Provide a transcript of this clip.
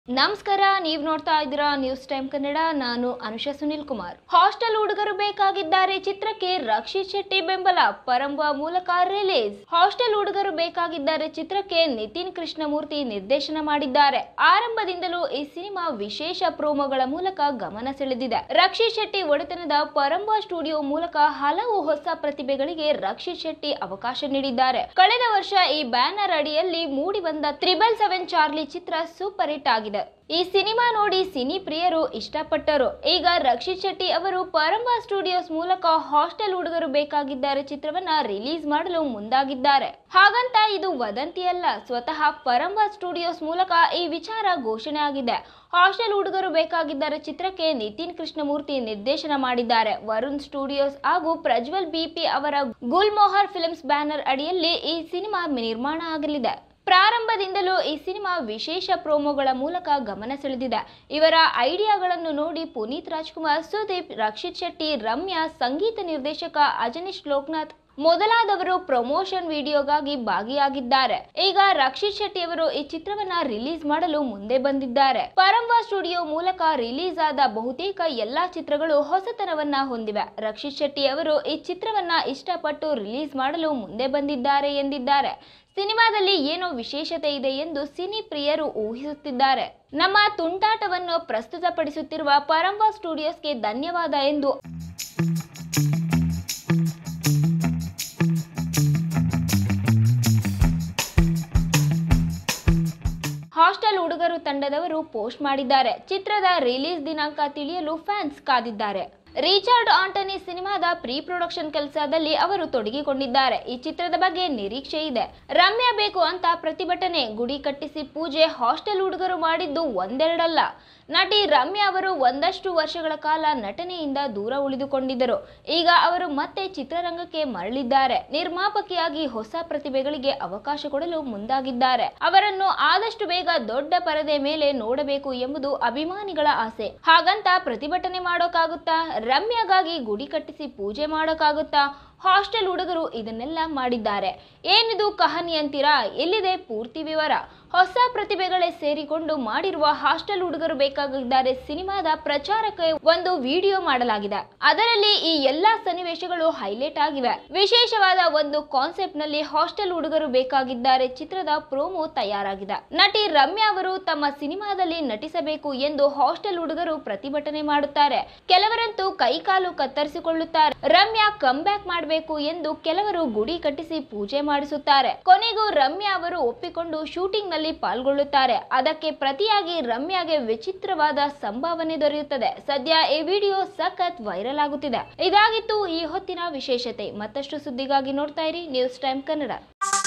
ನಮಸ್ಕಾರ ನೀವು ನೋಡ್ತಾ ಇದ್ದೀರಾ ನ್ಯೂಸ್ ಟೈಮ್ ಕನ್ನಡ ನಾನು ಅನುಷಾ ಸುನಿಲ್ ಕುಮಾರ್ ಹಾಸ್ಟೆಲ್ ಹುಡುಗರು ಬೇಕಾಗಿದ್ದಾರೆ ಚಿತ್ರಕ್ಕೆ ರಕ್ಷಿತ್ ಶೆಟ್ಟಿ ಬೆಂಬಲ ಪರಂಬ ಮೂಲಕ ರಿಲೀಸ್ ಹಾಸ್ಟೆಲ್ ಹುಡುಗರು ಬೇಕಾಗಿದ್ದಾರೆ ಚಿತ್ರಕ್ಕೆ ನಿತಿನ್ ಕೃಷ್ಣಮೂರ್ತಿ ನಿರ್ದೇಶನ ಮಾಡಿದ್ದಾರೆ ಆರಂಭದಿಂದಲೂ ಈ ಸಿನಿಮಾ ವಿಶೇಷ ಪ್ರೋಮೋಗಳ ಮೂಲಕ ಗಮನ ಸೆಳೆದಿದೆ ರಕ್ಷಿತ್ ಶೆಟ್ಟಿ ಒಡೆತನದ ಪರಂಬ ಸ್ಟುಡಿಯೋ ಮೂಲಕ ಹಲವು ಹೊಸ ಪ್ರತಿಭೆಗಳಿಗೆ ರಕ್ಷಿತ್ ಶೆಟ್ಟಿ ಅವಕಾಶ ನೀಡಿದ್ದಾರೆ ಕಳೆದ ವರ್ಷ ಈ ಬ್ಯಾನರ್ ಅಡಿಯಲ್ಲಿ ಮೂಡಿ ಬಂದ ತ್ರಿಬಲ್ ಸೆವೆನ್ ಚಾರ್ಲಿ ಚಿತ್ರ ಸೂಪರ್ ಹಿಟ್ ಆಗಿದೆ ಈ ಸಿನಿಮಾ ನೋಡಿ ಸಿನಿ ಪ್ರಿಯರು ಇಷ್ಟಪಟ್ಟರು ಈಗ ರಕ್ಷಿತ್ ಶೆಟ್ಟಿ ಅವರು ಪರಂಬ ಸ್ಟುಡಿಯೋಸ್ ಮೂಲಕ ಹಾಸ್ಟೆಲ್ ಹುಡುಗರು ಬೇಕಾಗಿದ್ದಾರೆ ಚಿತ್ರವನ್ನ ರಿಲೀಸ್ ಮಾಡಲು ಮುಂದಾಗಿದ್ದಾರೆ ಹಾಗಂತ ಇದು ವದಂತಿಯಲ್ಲ ಸ್ವತಃ ಪರಂಬ ಸ್ಟುಡಿಯೋಸ್ ಮೂಲಕ ಈ ವಿಚಾರ ಘೋಷಣೆ ಆಗಿದೆ ಹಾಸ್ಟೆಲ್ ಹುಡುಗರು ಬೇಕಾಗಿದ್ದಾರೆ ಚಿತ್ರಕ್ಕೆ ನಿತಿನ್ ಕೃಷ್ಣಮೂರ್ತಿ ನಿರ್ದೇಶನ ಮಾಡಿದ್ದಾರೆ ವರುಣ್ ಸ್ಟುಡಿಯೋಸ್ ಹಾಗೂ ಪ್ರಜ್ವಲ್ ಬಿಪಿ ಅವರ ಗುಲ್ಮೋಹರ್ ಫಿಲ್ಮ್ಸ್ ಬ್ಯಾನರ್ ಅಡಿಯಲ್ಲಿ ಈ ಸಿನಿಮಾ ನಿರ್ಮಾಣ ಆಗಲಿದೆ ಪ್ರಾರಂಭದಿಂದಲೂ ಈ ಸಿನಿಮಾ ವಿಶೇಷ ಪ್ರೋಮೋಗಳ ಮೂಲಕ ಗಮನ ಸೆಳೆದಿದೆ ಇವರ ಐಡಿಯಾಗಳನ್ನು ನೋಡಿ ಪುನೀತ್ ರಾಜ್ಕುಮಾರ್ ಸುದೀಪ್ ರಕ್ಷಿತ್ ಶೆಟ್ಟಿ ರಮ್ಯಾ ಸಂಗೀತ ನಿರ್ದೇಶಕ ಅಜನೀಶ್ ಲೋಕನಾಥ್ ಮೊದಲಾದವರು ಪ್ರಮೋಷನ್ ವಿಡಿಯೋಗಾಗಿ ಭಾಗಿಯಾಗಿದ್ದಾರೆ ಈಗ ರಕ್ಷಿತ್ ಶೆಟ್ಟಿ ಅವರು ಈ ಚಿತ್ರವನ್ನ ರಿಲೀಸ್ ಮಾಡಲು ಮುಂದೆ ಬಂದಿದ್ದಾರೆ ಪರಂಬ ಸ್ಟುಡಿಯೋ ಮೂಲಕ ರಿಲೀಸ್ ಆದ ಬಹುತೇಕ ಎಲ್ಲಾ ಚಿತ್ರಗಳು ಹೊಸತನವನ್ನ ಹೊಂದಿವೆ ರಕ್ಷಿತ್ ಶೆಟ್ಟಿ ಅವರು ಈ ಚಿತ್ರವನ್ನ ಇಷ್ಟಪಟ್ಟು ರಿಲೀಸ್ ಮಾಡಲು ಮುಂದೆ ಬಂದಿದ್ದಾರೆ ಎಂದಿದ್ದಾರೆ ಸಿನಿಮಾದಲ್ಲಿ ಏನೋ ವಿಶೇಷತೆ ಇದೆ ಎಂದು ಸಿನಿ ಪ್ರಿಯರು ಊಹಿಸುತ್ತಿದ್ದಾರೆ ನಮ್ಮ ತುಂಟಾಟವನ್ನು ಪ್ರಸ್ತುತಪಡಿಸುತ್ತಿರುವ ಪರಂಬ ಸ್ಟುಡಿಯೋಸ್ಗೆ ಧನ್ಯವಾದ ಎಂದು ಹಾಸ್ಟೆಲ್ ಹುಡುಗರು ತಂಡದವರು ಪೋಸ್ಟ್ ಮಾಡಿದ್ದಾರೆ ಚಿತ್ರದ ರಿಲೀಸ್ ದಿನಾಂಕ ತಿಳಿಯಲು ಫ್ಯಾನ್ಸ್ ಕಾದಿದ್ದಾರೆ ರಿಚರ್ಡ್ ಆಂಟನಿ ಸಿನಿಮಾದ ಪ್ರೀ ಪ್ರೊಡಕ್ಷನ್ ಕೆಲಸದಲ್ಲಿ ಅವರು ತೊಡಗಿಕೊಂಡಿದ್ದಾರೆ ಈ ಚಿತ್ರದ ಬಗ್ಗೆ ನಿರೀಕ್ಷೆ ಇದೆ ರಮ್ಯಾ ಬೇಕು ಅಂತ ಪ್ರತಿಭಟನೆ ಗುಡಿ ಕಟ್ಟಿಸಿ ಪೂಜೆ ಹಾಸ್ಟೆಲ್ ಹುಡುಗರು ಮಾಡಿದ್ದು ಒಂದೆರಡಲ್ಲ ನಟಿ ರಮ್ಯಾ ಅವರು ಒಂದಷ್ಟು ವರ್ಷಗಳ ಕಾಲ ನಟನೆಯಿಂದ ದೂರ ಉಳಿದುಕೊಂಡಿದ್ದರು ಈಗ ಅವರು ಮತ್ತೆ ಚಿತ್ರರಂಗಕ್ಕೆ ಮರಳಿದ್ದಾರೆ ನಿರ್ಮಾಪಕಿಯಾಗಿ ಹೊಸ ಪ್ರತಿಭೆಗಳಿಗೆ ಅವಕಾಶ ಕೊಡಲು ಮುಂದಾಗಿದ್ದಾರೆ ಅವರನ್ನು ಆದಷ್ಟು ಬೇಗ ದೊಡ್ಡ ಪರದೆ ಮೇಲೆ ನೋಡಬೇಕು ಎಂಬುದು ಅಭಿಮಾನಿಗಳ ಆಸೆ ಹಾಗಂತ ಪ್ರತಿಭಟನೆ ಮಾಡೋಕ್ಕಾಗುತ್ತಾ ರಮ್ಯಾಗಾಗಿ ಗುಡಿ ಕಟ್ಟಿಸಿ ಪೂಜೆ ಮಾಡೋಕ್ಕಾಗುತ್ತಾ ಹಾಸ್ಟೆಲ್ ಹುಡುಗರು ಇದನ್ನೆಲ್ಲ ಮಾಡಿದ್ದಾರೆ ಏನಿದು ಕಹಾನಿ ಅಂತೀರಾ ಎಲ್ಲಿದೆ ಪೂರ್ತಿ ವಿವರ ಹೊಸ ಪ್ರತಿಭೆಗಳೇ ಸೇರಿಕೊಂಡು ಮಾಡಿರುವ ಹಾಸ್ಟೆಲ್ ಹುಡುಗರು ಬೇಕಾಗಿದ್ದಾರೆ ಸಿನಿಮಾದ ಪ್ರಚಾರಕ್ಕೆ ಒಂದು ವಿಡಿಯೋ ಮಾಡಲಾಗಿದೆ ಅದರಲ್ಲಿ ಈ ಎಲ್ಲಾ ಸನ್ನಿವೇಶಗಳು ಹೈಲೈಟ್ ಆಗಿವೆ ವಿಶೇಷವಾದ ಒಂದು ಕಾನ್ಸೆಪ್ಟ್ ನಲ್ಲಿ ಹಾಸ್ಟೆಲ್ ಹುಡುಗರು ಬೇಕಾಗಿದ್ದಾರೆ ಚಿತ್ರದ ಪ್ರೋಮೋ ತಯಾರಾಗಿದೆ ನಟಿ ರಮ್ಯಾ ಅವರು ತಮ್ಮ ಸಿನಿಮಾದಲ್ಲಿ ನಟಿಸಬೇಕು ಎಂದು ಹಾಸ್ಟೆಲ್ ಹುಡುಗರು ಪ್ರತಿಭಟನೆ ಮಾಡುತ್ತಾರೆ ಕೆಲವರಂತೂ ಕೈಕಾಲು ಕತ್ತರಿಸಿಕೊಳ್ಳುತ್ತಾರೆ ರಮ್ಯಾ ಕಮ್ ಬ್ಯಾಕ್ ಮಾಡಬೇಕು ಎಂದು ಕೆಲವರು ಗುಡಿ ಕಟ್ಟಿಸಿ ಪೂಜೆ ಮಾಡಿಸುತ್ತಾರೆ ಕೊನೆಗೂ ರಮ್ಯಾ ಅವರು ಒಪ್ಪಿಕೊಂಡು ಶೂಟಿಂಗ್ ನಲ್ಲಿ ಪಾಲ್ಗೊಳ್ಳುತ್ತಾರೆ ಅದಕ್ಕೆ ಪ್ರತಿಯಾಗಿ ರಮ್ಯಾಗೆ ವಿಚಿತ್ರವಾದ ಸಂಭಾವನೆ ದೊರೆಯುತ್ತದೆ ಸದ್ಯ ಈ ವಿಡಿಯೋ ಸಖತ್ ವೈರಲ್ ಆಗುತ್ತಿದೆ ಇದಾಗಿತ್ತು ಈ ಹೊತ್ತಿನ ವಿಶೇಷತೆ ಮತ್ತಷ್ಟು ಸುದ್ದಿಗಾಗಿ ನೋಡ್ತಾ ಇರಿ ನ್ಯೂಸ್ ಟೈಮ್ ಕನ್ನಡ